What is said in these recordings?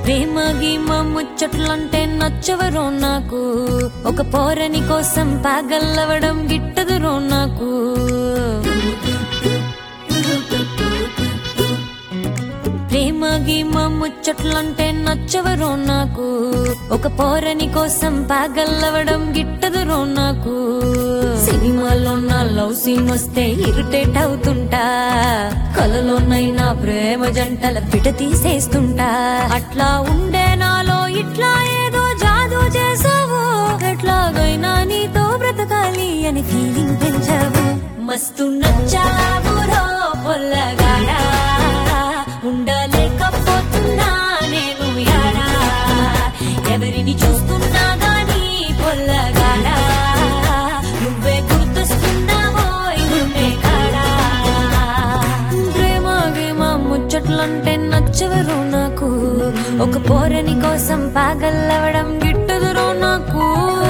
ప్రేమ గీమ ముచ్చట్లంటే నచ్చవరో నాకు ఒక పోరని కోసం పాగల్లవడం గిట్టదురో నాకు ప్రేమ గీమ ముచ్చట్లంటే నచ్చవరో నాకు ఒక పోరని కోసం పాగల్లవడం గిట్టదురో నాకు సినిమాలో నా లవ్ సీన్ వస్తే ఇరిటేట్ అవుతుంటా కలలోనైనా ప్రేమ జంటల పిట తీసేస్తుంటా అట్లా ఉండే నాలో ఇట్లా ఏదో జాదు చేసావు ఎట్లాగైనా నీతో బ్రతకాలి అని ఫీలింగ్ పెంచావు మస్తు నచ్చావు రో పొల్లగాడా ఉండలేకపోతున్నా నేను యాడా ఎవరిని చూస్తున్నా గానీ పొల్లగాడా నువ్వే గుర్తొస్తున్నావో ఇరుమే కాడా ప్రేమ గేమ ముచ్చట్లంటే నచ్చవరు నాకు ఒక పోరని కోసం పాగల్లవడం గిట్టదురో నాకు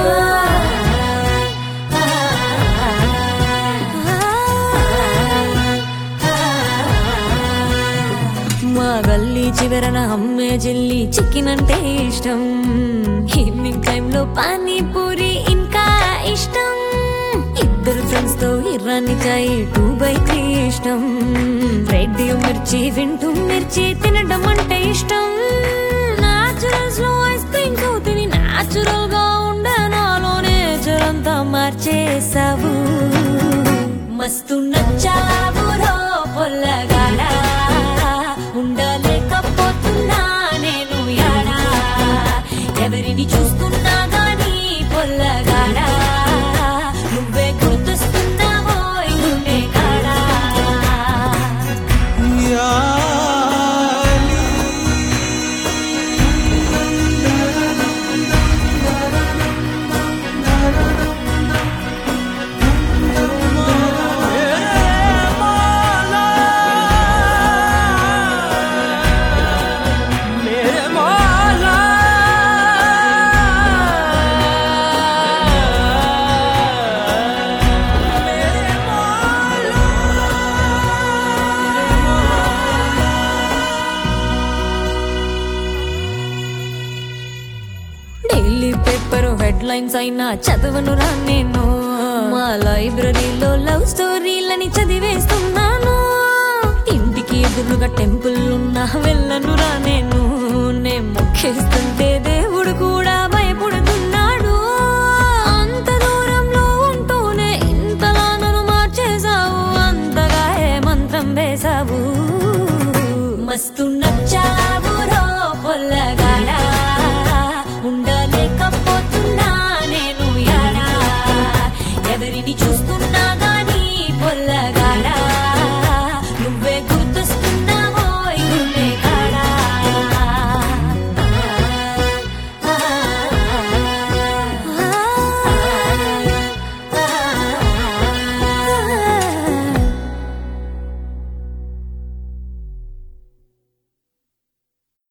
మా గల్లీ చివరన అమ్మే జల్లి చికెన్ అంటే ఇష్టం ఈవినింగ్ టైంలో పానీపూరి ఇంకా ఇష్టం ఇద్దరు ఫ్రెండ్స్ తో ఇర్రాని చాయ్ టూ బై త్రీ ఇష్టం రేడియో మిర్చి వింటూ మిర్చి తినడం అంటే ఇష్టం నాచురల్స్ లో ఐస్ క్రీమ్ అవుతుంది నాచురల్ గా ఉండే నాలో నేచర్ అంతా మార్చేసావు మస్తు నచ్చావు రో పొల్లగాడా ఉండలేకపోతున్నా నేను యాడా ఎవరిని చూస్తున్నా గానీ పొల్లగాడా నువ్వే గుర్తొస్తున్నావో ఇరుమే కాడా मेरे मौला मेरे मौला డైలీ పేపర్ హెడ్ లైన్స్ అయినా చదవను రా నేను మా లైబ్రరీలో లవ్ స్టోరీలని చదివేస్తున్నాను ఇంటికి ఎదురుగా టెంపుల్ ఉన్నా వెళ్ళను రా